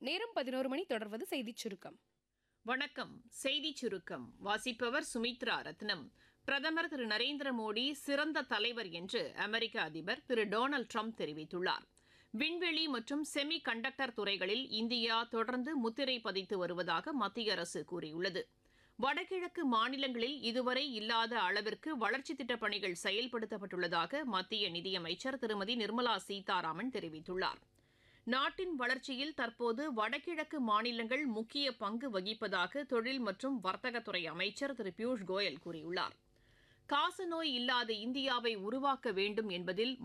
நேரம் பதினோரு மணி தொடர்வது செய்திச் சுருக்கம் வணக்கம் செய்தி சுருக்கம் வாசிப்பவர் சுமித்ரா ரத்னம் பிரதமர் திரு நரேந்திர மோடி சிறந்த தலைவர் என்று அமெரிக்க அதிபர் திரு டொனால்டு ட்ரம்ப் தெரிவித்துள்ளார் விண்வெளி மற்றும் செமி கண்டக்டர் துறைகளில் இந்தியா தொடர்ந்து முத்திரை பதித்து வருவதாக மத்திய அரசு கூறியுள்ளது வடகிழக்கு மாநிலங்களில் இதுவரை இல்லாத அளவிற்கு வளர்ச்சித் திட்டப் பணிகள் செயல்படுத்தப்பட்டுள்ளதாக மத்திய நிதியமைச்சர் திருமதி நிர்மலா சீதாராமன் தெரிவித்துள்ளார் நாட்டின் வளர்ச்சியில் தற்போது வடகிழக்கு மாநிலங்கள் முக்கிய பங்கு வகிப்பதாக தொழில் மற்றும் வர்த்தகத்துறை அமைச்சர் திரு பியூஷ் கோயல் கூறியுள்ளார் காசநோய் இல்லாத இந்தியாவை உருவாக்க வேண்டும் என்பதில்